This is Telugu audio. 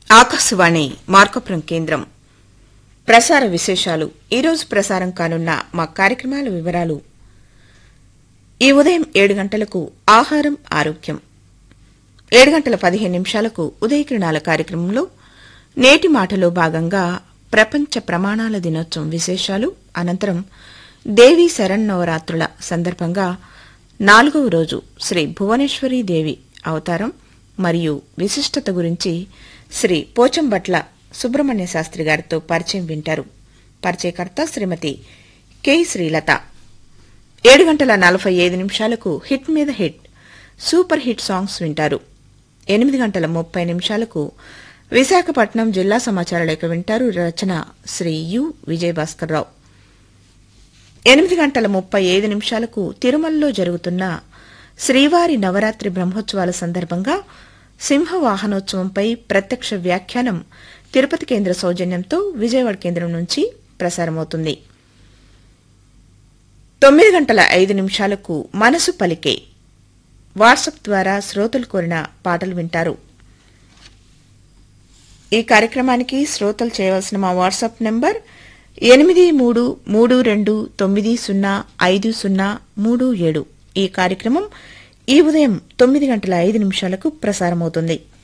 ఆకాశవాణి మార్కపురం కేంద్రం ప్రసార విశేషాలు ఈరోజు ప్రసారం కానున్న మా కార్యక్రమాల వివరాలు ఈ ఉదయం ఏడు గంటలకు ఆహారం ఆరోగ్యం ఏడు గంటల పదిహేను నిమిషాలకు ఉదయకిరణాల కార్యక్రమంలో నేటి మాటలో భాగంగా ప్రపంచ ప్రమాణాల దినోత్సవం విశేషాలు అనంతరం దేవీ శరన్నవరాత్రుల సందర్భంగా నాలుగవ రోజు శ్రీ భువనేశ్వరీ దేవి అవతారం మరియు విశిష్టత గురించి శ్రీ పోచంబట్ల సుబ్రహ్మణ్య శాస్త్రి గారితో పరిచయం వింటారు పరిచయకర్త శ్రీమతి కె శ్రీలత ఏడు గంటల నలభై ఐదు నిమిషాలకు హిట్ మీద హిట్ సూపర్ హిట్ సాంగ్స్ వింటారు ఎనిమిది గంటల ముప్పై నిమిషాలకు విశాఖపట్నం జిల్లా సమాచార లేఖ వింటారు రచన శ్రీ యు విజయభాస్కర్రావు ఎనిమిది గంటల ముప్పై ఐదు నిమిషాలకు తిరుమలలో జరుగుతున్న శ్రీవారి నవరాత్రి బ్రహ్మోత్సవాల సందర్భంగా సింహ వాహనోత్సవంపై ప్రత్యక్ష వ్యాఖ్యానం తిరుపతి కేంద్ర సౌజన్యంతో విజయవాడ కేంద్రం నుంచి ప్రసారమవుతుంది తొమ్మిది గంటల ఐదు నిమిషాలకు మనసు పలికే వాట్సాప్ ద్వారా శ్రోతలు కోరిన పాటలు వింటారు ఈ కార్యక్రమానికి శ్రోతలు చేయవలసిన మా వాట్సాప్ నంబర్ ఎనిమిది మూడు మూడు రెండు తొమ్మిది సున్నా ఐదు సున్నా మూడు ఏడు ఈ కార్యక్రమం ఈ ఉదయం తొమ్మిది గంటల ఐదు నిమిషాలకు ప్రసారమవుతుంది